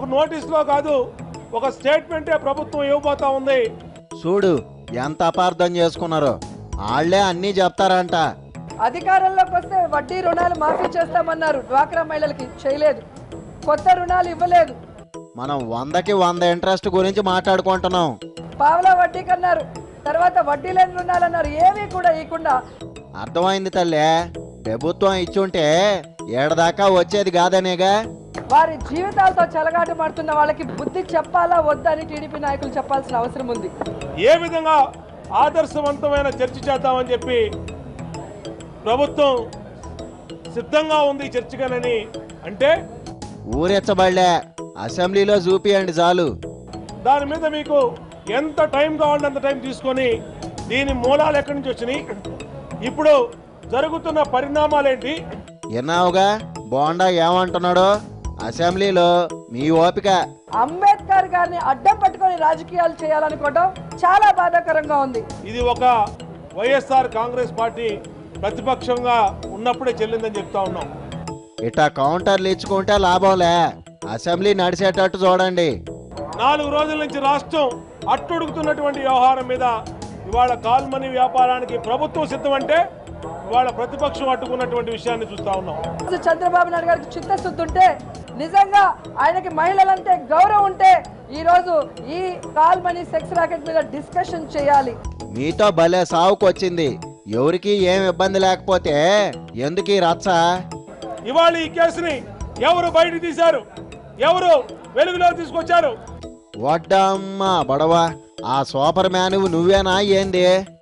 నోటీసులో కాదు ఒక స్టేట్మెంటే ప్రభుత్వం ఇవ్వబోతా ఉంది చూడు ఎంత అపార్థం చేసుకున్నారో ఆళ్లే అన్నీ చెప్తారంట అధికారంలోకి వస్తే వడ్డీ రుణాలు మాఫీ చేస్తామన్నారు డ్వాక్రా మహిళలకి చేయలేదు కొత్త రుణాలు ఇవ్వలేదు మనం వందకి వంద ఇంట్రెస్ట్ గురించి మాట్లాడుకుంటున్నాం పావలా వడ్డీకి అన్నారు తర్వాత వడ్డీ లేని రుణాలు అన్నారు ఏమీ కూడా ఇవ్వకుండా అర్థమైంది తల్లే ప్రభుత్వం ఇచ్చుంటే ఏడదాకా వచ్చేది కాదనేగా వారి జీవితాలతో చెలగాటమాడుతున్న వాళ్ళకి బుద్ధి చెప్పాలా వద్దా అని టీడీపీ నాయకులు చెప్పాల్సిన అవసరం ఉంది ఏ విధంగా ఆదర్శవంతమైన చర్చ చేద్దామని చెప్పి ప్రభుత్వం సిద్ధంగా ఉంది చర్చగానని అంటే ఊరెచ్చబడలే అసెంబ్లీలో చూపియండి చాలు దాని మీద మీకు ఎంత టైం కావాలంటే అంత టైం తీసుకొని దీని మూలాలు ఎక్కడి నుంచి వచ్చినాయి ఇప్పుడు జరుగుతున్న పరిణామాలేంటి విన్నావుగా బోండా ఏమంటున్నాడో అసెంబ్లీలో మీ ఓపిక అంబేద్కర్ గారిని అడ్డం పెట్టుకొని రాజకీయాలు చేయాలనుకోవడం చాలా బాధాకరంగా ఉంది ఇది ఒక వైఎస్ఆర్ కాంగ్రెస్ పార్టీ ప్రతిపక్షంగా ఉన్నప్పుడే చెల్లిందని చెప్తా ఉన్నాం ఇట్టా కౌంటర్లు ఇచ్చుకుంటే లాభంలే అసెంబ్లీ నడిచేటట్టు చూడండి నాలుగు రోజుల నుంచి రాష్ట్రం అట్టుడుగుతున్నటువంటి వ్యవహారం మీద ఇవాళ కాల్మనీ వ్యాపారానికి ప్రభుత్వం సిద్ధమంటే ఇవాళ ప్రతిపక్షం అడ్డుకున్నటువంటి విషయాన్ని చూస్తా ఉన్నాం రోజు చంద్రబాబు నాయుడు గారికి చిత్తశుద్ధి ఉంటే నిజంగా ఆయనకి మహిళలంటే గౌరవం ఉంటే ఈ రోజు ఈ కాల్ మనీ సెక్స్ రాకెట్ మీద డిస్కషన్ చేయాలి మీతో భలే సావుకొచ్చింది ఎవరికి ఏం ఇబ్బంది లేకపోతే ఎందుకు ఈ రచ్చ ఇవాళ ఈ కేసుని ఎవరు బయట తీశారు ఎవరు వెలుగులో తీసుకొచ్చారు వడ్డమ్మ బడవ ఆ సూపర్ మ్యాన్ నువ్వేనా ఏంది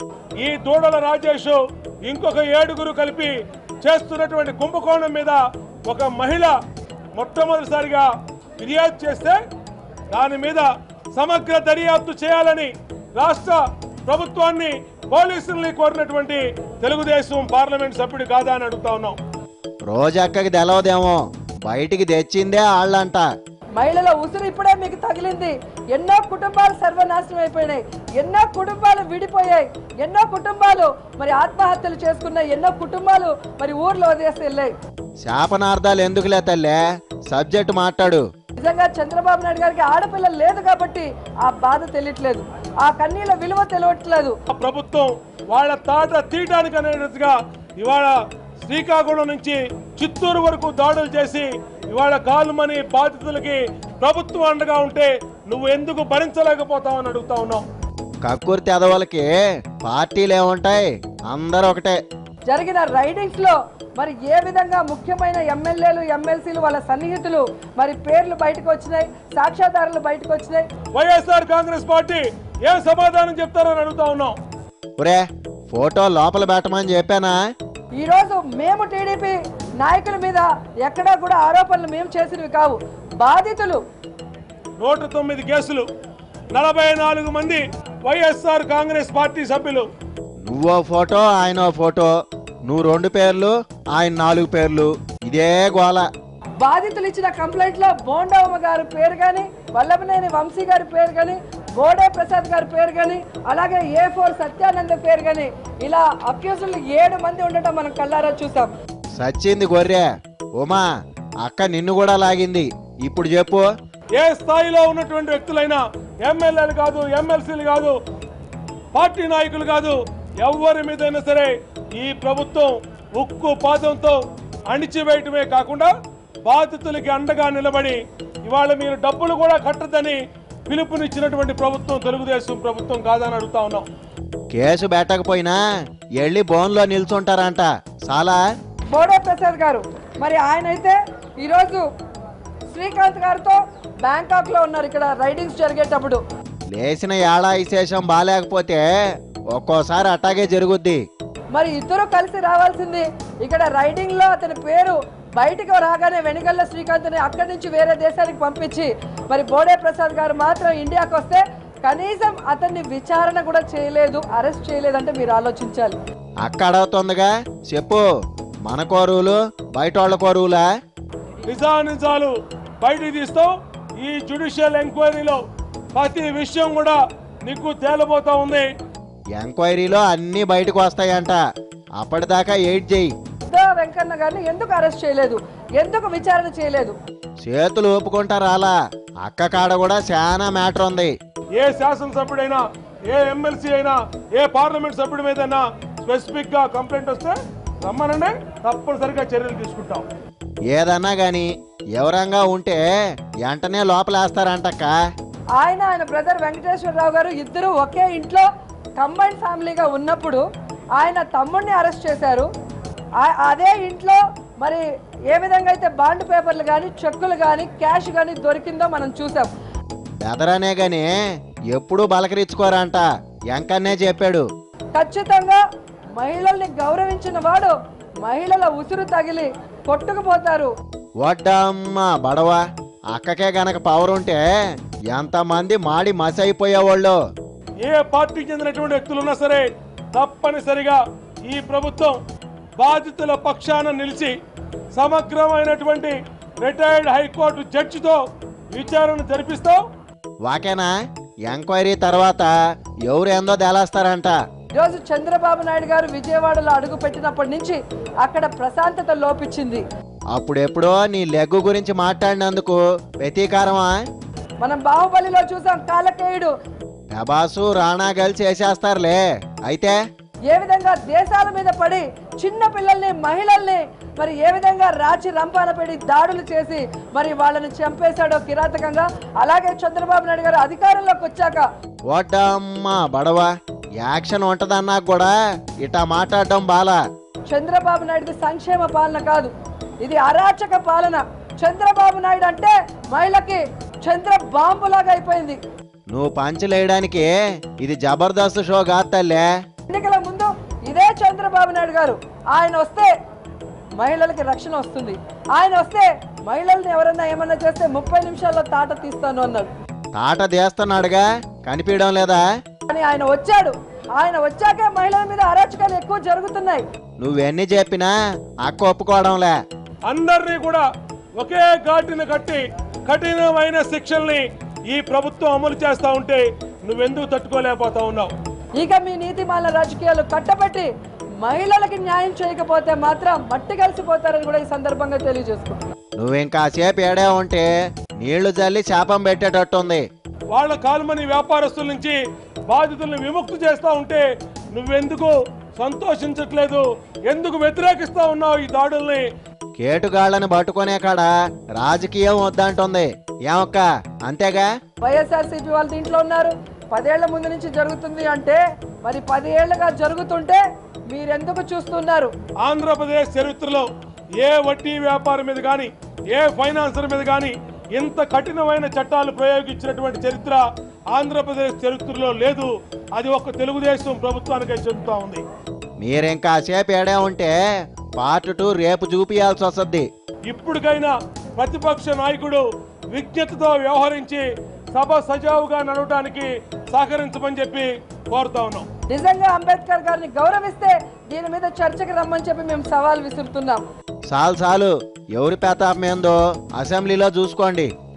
ఈ దూడల రాజేష్ ఇంకొక ఏడుగురు కలిపి చేస్తున్నటువంటి కుంభకోణం మీద ఒక మహిళ మొట్టమొదటిసారిగా ఫిర్యాదు చేస్తే దాని మీద సమగ్ర దర్యాప్తు చేయాలని రాష్ట్ర ప్రభుత్వాన్ని పోలీసుల్ని కోరినటువంటి తెలుగుదేశం పార్లమెంట్ సభ్యుడు కాదా అని అడుగుతా ఉన్నాం రోజక్కకి తెలవదేమో బయటికి తెచ్చిందే ఆళ్ళంట మహిళల ఉసురు ఇప్పుడే మీకు తగిలింది ఎన్నో కుటుంబాలు సర్వనాశనం అయిపోయినాయి ఎన్నో కుటుంబాలు విడిపోయాయి ఎన్నో కుటుంబాలు మరి ఆత్మహత్యలు చేసుకున్నాయి ఎన్నో కుటుంబాలు మరి ఊర్లో వదిలేసి వెళ్ళాయి శాపనార్థాలు ఎందుకులే తల్లే సబ్జెక్ట్ మాట్లాడు నిజంగా చంద్రబాబు నాయుడు గారికి ఆడపిల్ల లేదు కాబట్టి ఆ బాధ తెలియట్లేదు ఆ కన్నీళ్ళ విలువ తెలియట్లేదు ఆ ప్రభుత్వం వాళ్ళ తాట తీయటానికి అనేటట్టుగా ఇవాళ శ్రీకాకుళం నుంచి చిత్తూరు వరకు దాడులు చేసి ఇవాళ కాలుమని బాధితులకి ప్రభుత్వం అండగా ఉంటే నువ్వు ఎందుకు భరించలేకపోతావు అని అడుగుతా ఉన్నావు కక్కుర్తి ఎదవలకి పార్టీలు ఏముంటాయి అందరూ ఒకటే జరిగిన రైడింగ్స్ లో మరి ఏ విధంగా ముఖ్యమైన ఎమ్మెల్యేలు ఎమ్మెల్సీలు వాళ్ళ సన్నిహితులు మరి పేర్లు బయటకు వచ్చినాయి సాక్ష్యాధారాలు బయటకు వచ్చినాయి వైఎస్ఆర్ కాంగ్రెస్ పార్టీ ఏం సమాధానం చెప్తారని అడుగుతా ఉన్నాం ఒరే ఫోటో లోపల పెట్టమని చెప్పానా ఈ రోజు మేము టీడీపీ నాయకుల మీద ఎక్కడా కూడా ఆరోపణలు మేము చేసినవి కావు బాధితులు నూట తొమ్మిది కేసులు నలభై నాలుగు మంది వైఎస్ఆర్ కాంగ్రెస్ పార్టీ సభ్యులు నువ్వో ఫోటో ఆయనో ఫోటో నువ్వు రెండు పేర్లు ఆయన నాలుగు పేర్లు ఇదే గోల బాధితులు ఇచ్చిన కంప్లైంట్ లో బోండవమ్మ గారి పేరు కానీ వల్లభనేని వంశీ గారి పేరు కానీ బోడే ప్రసాద్ గారి పేరు కానీ అలాగే ఏ ఫోర్ సత్యానంద పేరు కానీ ఇలా అక్యూజులు ఏడు మంది ఉండటం మనం కళ్ళారా చూసాం సచ్చింది గొర్రె ఉమా అక్క నిన్ను కూడా లాగింది ఇప్పుడు చెప్పు ఏ స్థాయిలో ఉన్నటువంటి వ్యక్తులైనా ఎమ్మెల్యేలు కాదు ఎమ్మెల్సీలు కాదు పార్టీ నాయకులు కాదు ఎవరి మీదైనా సరే ఈ ప్రభుత్వం ఉక్కు పాదంతో అణిచివేయటమే కాకుండా బాధితులకి అండగా నిలబడి ఇవాళ మీరు డబ్బులు కూడా కట్టదని పిలుపునిచ్చినటువంటి ప్రభుత్వం తెలుగుదేశం ప్రభుత్వం కాదని అడుగుతా ఉన్నాం కేసు పెట్టకపోయినా వెళ్ళి బోన్లో నిల్చుంటారంట చాలా బోడే ప్రసాద్ గారు మరి ఆయన అయితే ఈరోజు శ్రీకాంత్ గారితో బ్యాంకాక్ లో ఉన్నారు ఇక్కడ రైడింగ్స్ జరిగేటప్పుడు లేచిన ఏళా విశేషం బాగాలేకపోతే ఒక్కోసారి అట్టాగే జరుగుద్ది మరి ఇద్దరు కలిసి రావాల్సింది ఇక్కడ రైడింగ్ లో అతని పేరు బయటకు రాగానే వెనుగల్ల శ్రీకాంత్ని అక్కడి నుంచి వేరే దేశానికి పంపించి మరి బోడే ప్రసాద్ గారు మాత్రం ఇండియాకి వస్తే కనీసం అతన్ని విచారణ కూడా చేయలేదు అరెస్ట్ చేయలేదంటే మీరు ఆలోచించాలి అక్క అడుగుతుందిగా చెప్పు మన కోరువులు బయట వాళ్ళ కోరువులా నిజానిజాలు బయటికి తీస్తాం ఈ జ్యుడిషియల్ ఎంక్వైరీలో ప్రతి విషయం కూడా నీకు తేలబోతా ఉంది ఎంక్వైరీలో అన్నీ బయటకు వస్తాయంట అప్పటిదాకా ఎయిట్ చెయ్యి ఉద్ధవ వెంకన్న గారిని ఎందుకు అరెస్ట్ చేయలేదు ఎందుకు విచారణ చేయలేదు చేతులు ఊపుకుంటారు అలా అక్క కాడ కూడా చాలా మ్యాటర్ ఉంది ఏ శాసనసభ్యుడైనా ఏ ఎమ్మెల్సీ అయినా ఏ పార్లమెంట్ సభ్యుడి మీదైనా స్పెసిఫిక్ గా కంప్లైంట్ వస్తే రమ్మనండి తప్పనిసరిగా చర్యలు తీసుకుంటాం ఏదన్నా గాని ఎవరంగా ఉంటే వెంటనే లోపలేస్తారంటక్క ఆయన ఆయన బ్రదర్ వెంకటేశ్వరరావు గారు ఇద్దరు ఒకే ఇంట్లో కంబైన్ ఫ్యామిలీగా ఉన్నప్పుడు ఆయన తమ్ముడిని అరెస్ట్ చేశారు ఆ- అదే ఇంట్లో మరి ఏ విధంగా అయితే బాండ్ పేపర్లు కానీ చెక్కులు కానీ క్యాష్ కానీ దొరికిందో మనం చూసాం బెదరనే గాని ఎప్పుడూ బలకరించుకోరంట ఎంకన్నే చెప్పాడు ఖచ్చితంగా మహిళల్ని గౌరవించిన వాడు మహిళల ఉసురు తగిలి కొట్టుకుపోతారు వడ్డమ్మ బడవ అక్కకే గనక పవర్ ఉంటే ఎంతమంది మాడి మసి అయిపోయేవాళ్ళు ఏ పార్టీకి చెందినటువంటి వ్యక్తులున్నా సరే తప్పనిసరిగా ఈ ప్రభుత్వం బాధితుల పక్షాన నిలిచి సమగ్రమైనటువంటి రిటైర్డ్ హైకోర్టు జడ్జితో విచారణ జరిపిస్తాం వాకేనా ఎంక్వైరీ తర్వాత ఎవరేందో తేలేస్తారంట ఈరోజు చంద్రబాబు నాయుడు గారు విజయవాడలో అడుగు పెట్టినప్పటి నుంచి అక్కడ ప్రశాంతత లోపించింది అప్పుడెప్పుడో నీ లెగ్గు గురించి మాట్లాడినందుకు ప్రతీకారమా మనం బాహుబలిలో చూసాం కాలకేయుడు ప్రభాసు రాణా కలిసి వేసేస్తారులే అయితే ఏ విధంగా దేశాల మీద పడి చిన్న పిల్లల్ని మహిళల్ని మరి ఏ విధంగా రాచి రంపాన పెడి దాడులు చేసి మరి వాళ్ళని చంపేశాడో కిరాతకంగా అలాగే చంద్రబాబు నాయుడు గారు అధికారంలోకి వచ్చాక వడ్డమ్మ బడవ యాక్షన్ ఉంటదన్నా కూడా ఇటా మాట్లాడడం బాలా చంద్రబాబు నాయుడుది సంక్షేమ పాలన కాదు ఇది అరాచక పాలన చంద్రబాబు నాయుడు అంటే మహిళకి చంద్ర బాంబులాగా అయిపోయింది నువ్వు పంచలేయడానికి ఇది జబర్దస్త్ షో కాదు తల్లే ఎన్నికల ముందు ఇదే చంద్రబాబు నాయుడు గారు ఆయన వస్తే మహిళలకి రక్షణ వస్తుంది ఆయన వస్తే మహిళల్ని ఎవరన్నా ఏమన్నా చేస్తే ముప్పై నిమిషాల్లో తాట తీస్తాను అన్నాడు తాట తీస్తున్నాడుగా కనిపించడం లేదా కానీ ఆయన వచ్చాడు ఆయన వచ్చాకే మహిళల మీద అరాచకాలు ఎక్కువ జరుగుతున్నాయి నువ్వెన్ని చెప్పినా అక్క ఒప్పుకోవడంలే అందరినీ కూడా ఒకే ఘాటిని కట్టి కఠినమైన శిక్షల్ని ఈ ప్రభుత్వం అమలు చేస్తా ఉంటే నువ్వెందుకు తట్టుకోలేకపోతా ఉన్నావు ఇక మీ నీతిమాల రాజకీయాలు కట్టబెట్టి మహిళలకి న్యాయం చేయకపోతే మాత్రం మట్టి కలిసిపోతారని కూడా ఈ సందర్భంగా తెలియజేసుకుంటున్నాను నువ్వింకా సేపు ఏడే ఉంటే నీళ్లు జల్లి శాపం పెట్టేటట్టుంది వాళ్ళ కాల్మని వ్యాపారస్తుల నుంచి బాధితుల్ని విముక్తి చేస్తా ఉంటే నువ్వెందుకు సంతోషించట్లేదు ఎందుకు వ్యతిరేకిస్తా ఉన్నావు ఈ దాడుల్ని కేటుగాళ్ళని పట్టుకునే కాడ రాజకీయం వద్దంటుంది ఏమక్క అంతేగా వైఎస్ఆర్సీపీ వాళ్ళ ఇంట్లో ఉన్నారు పదేళ్ల ముందు నుంచి జరుగుతుంది అంటే మరి పది ఏళ్లుగా జరుగుతుంటే మీరెందుకు చూస్తున్నారు ఆంధ్రప్రదేశ్ చరిత్రలో ఏ వడ్డీ వ్యాపారం మీద కానీ ఏ ఫైనాన్సర్ మీద కానీ ఇంత కఠినమైన చట్టాలు ప్రయోగించినటువంటి చరిత్ర ఆంధ్రప్రదేశ్ చరిత్రలో లేదు అది ఒక తెలుగుదేశం ప్రభుత్వానికే చెందుతా ఉంది మీరింకా సేపు ఏడే ఉంటే పార్ట్ టూ రేపు చూపియాల్సి వస్తుంది ఇప్పటికైనా ప్రతిపక్ష నాయకుడు విజ్ఞతతో వ్యవహరించి సభ సజావుగా నడవడానికి సహకరించమని చెప్పి కోరుతా ఉన్నాం నిజంగా అంబేద్కర్ గారిని గౌరవిస్తే దీని మీద చర్చకు రమ్మని చెప్పి మేము సవాల్ విసురుతున్నాం చాలు చాలు ఎవరి పేతాపం ఏందో అసెంబ్లీలో చూసుకోండి